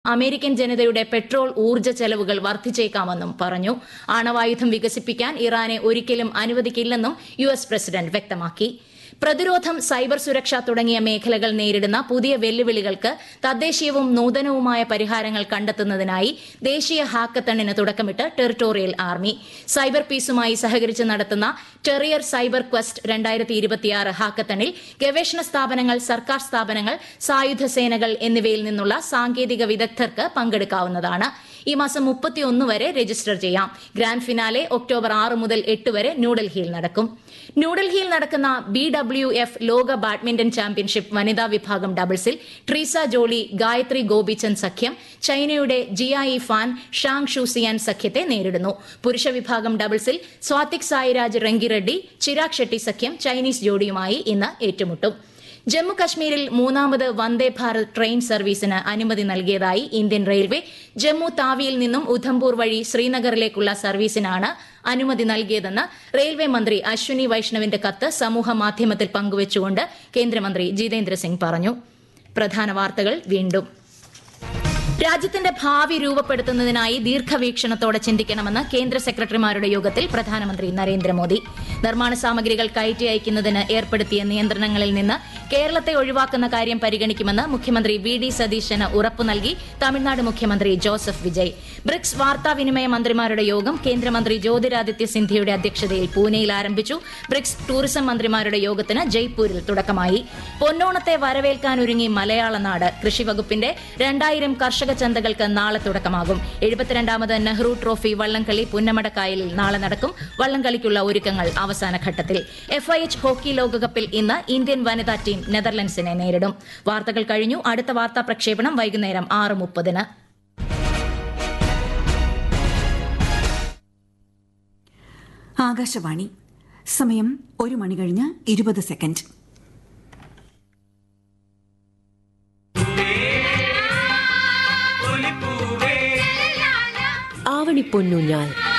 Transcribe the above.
American ജനതയുടെ petrol ഊർജ്ജ ചെലവുകൾ വർദ്ധിച്ചേക്കാമെന്നും പറഞ്ഞു ആണവായുധം വികസിപ്പിക്കാൻ ഇറാനെ ഒരിക്കലും അനുവദിക്കില്ലെന്നും യു എസ് പ്രസിഡന്റ് വ്യക്തമാക്കി പ്രതിരോധം സൈബർ സുരക്ഷ തുടങ്ങിയ മേഖലകൾ നേരിടുന്ന പുതിയ വെല്ലുവിളികൾക്ക് തദ്ദേശീയവും നൂതനവുമായ പരിഹാരങ്ങൾ കണ്ടെത്തുന്നതിനായി ദേശീയ ഹാക്കത്തണിന് തുടക്കമിട്ട് ടെറിട്ടോറിയൽ ആർമി സൈബർ പീസുമായി സഹകരിച്ച് നടത്തുന്ന ടെറിയർ സൈബർ ക്വസ്റ്റ് രണ്ടായിരത്തി ഇരുപത്തിയാറ് ഹാക്കത്തണിൽ ഗവേഷണ സ്ഥാപനങ്ങൾ സർക്കാർ സ്ഥാപനങ്ങൾ സായുധ സേനകൾ എന്നിവയിൽ നിന്നുള്ള സാങ്കേതിക വിദഗ്ധർക്ക് പങ്കെടുക്കാവുന്നതാണ് ഈ മാസം മുപ്പത്തിയൊന്ന് വരെ രജിസ്റ്റർ ചെയ്യാം ഗ്രാൻഡ് ഫിനാലെ ഒക്ടോബർ ആറ് മുതൽ എട്ട് വരെ ന്യൂഡൽഹിയിൽ നടക്കും ന്യൂഡൽഹിയിൽ നടക്കുന്ന ബി ഡബ്ല്യു എഫ് ലോക ബാഡ്മിന്റൺ ചാമ്പ്യൻഷിപ്പ് വനിതാ വിഭാഗം ഡബിൾസിൽ ട്രീസ ജോളി ഗായത്രി ഗോപിചന്ദ് സഖ്യം ചൈനയുടെ ജിയായി ഫാൻ ഷാങ് ഷൂസിയാൻ സഖ്യത്തെ നേരിടുന്നു പുരുഷ വിഭാഗം ഡബിൾസിൽ സ്വാതിക് സായിരാജ് റെങ്കിറെഡ്ഡി ചിരാഗ് ഷെട്ടി സഖ്യം ചൈനീസ് ജോഡിയുമായി ഇന്ന് ഏറ്റുമുട്ടും ജമ്മു കശ്മീരിൽ മൂന്നാമത് വന്ദേ ഭാരത് ട്രെയിൻ സർവീസിന് അനുമതി നൽകിയതായി ഇന്ത്യൻ റെയിൽവേ ജമ്മു താവിയിൽ നിന്നും ഉധംപൂർ വഴി ശ്രീനഗറിലേക്കുള്ള സർവീസിനാണ് അനുമതി നൽകിയതെന്ന് റെയിൽവേ മന്ത്രി അശ്വിനി വൈഷ്ണവിന്റെ കത്ത് സമൂഹ മാധ്യമത്തിൽ പങ്കുവച്ചുകൊണ്ട് കേന്ദ്രമന്ത്രി ജിതേന്ദ്ര സിംഗ് പറഞ്ഞു പ്രധാന വാർത്തകൾ വീണ്ടും രാജ്യത്തിന്റെ ഭാവി രൂപപ്പെടുത്തുന്നതിനായി ദീർഘവീക്ഷണത്തോടെ ചിന്തിക്കണമെന്ന് കേന്ദ്ര സെക്രട്ടറിമാരുടെ യോഗത്തിൽ പ്രധാനമന്ത്രി നരേന്ദ്രമോദി നിർമ്മാണ സാമഗ്രികൾ കയറ്റി അയക്കുന്നതിന് ഏർപ്പെടുത്തിയ നിയന്ത്രണങ്ങളിൽ നിന്ന് കേരളത്തെ ഒഴിവാക്കുന്ന കാര്യം പരിഗണിക്കുമെന്ന് മുഖ്യമന്ത്രി വി ഡി സതീശന് ഉറപ്പു നൽകി തമിഴ്നാട് മുഖ്യമന്ത്രി ജോസഫ് വിജയ് ബ്രിക്സ് വാർത്താവിനിമയ മന്ത്രിമാരുടെ യോഗം കേന്ദ്രമന്ത്രി ജ്യോതിരാദിത്യ സിന്ധ്യയുടെ അധ്യക്ഷതയിൽ പൂനെയിൽ ആരംഭിച്ചു ബ്രിക്സ് ടൂറിസം മന്ത്രിമാരുടെ യോഗത്തിന് ജയ്പൂരിൽ തുടക്കമായി പൊന്നോണത്തെ വരവേൽക്കാനൊരുങ്ങി മലയാള നാട് കൃഷിവകുപ്പിന്റെ രണ്ടായിരം കർഷക ചന്തകൾക്ക് നാളെ തുടക്കമാകും എഴുപത്തിരണ്ടാമത് നെഹ്റു ട്രോഫി വള്ളംകളി പുന്നമടക്കായലിൽ നാളെ നടക്കും വള്ളംകളിക്കുള്ള ഒരുക്കങ്ങൾ അവസാന ഘട്ടത്തിൽ എഫ്ഐഎച്ച് ഹോക്കി ലോകകപ്പിൽ ഇന്ന് ഇന്ത്യൻ വനിതാ ടീം നെതർലൻഡ്സിനെ നേരിടും വാർത്തകൾ കഴിഞ്ഞു അടുത്ത വാർത്താ പ്രക്ഷേപണം വൈകുന്നേരം ആറ് മുപ്പതിന് ആകാശവാണി സമയം ഒരു മണി കഴിഞ്ഞ് ഇരുപത് സെക്കൻഡ് ആവണിപ്പൊന്നൂഞ്ഞാൽ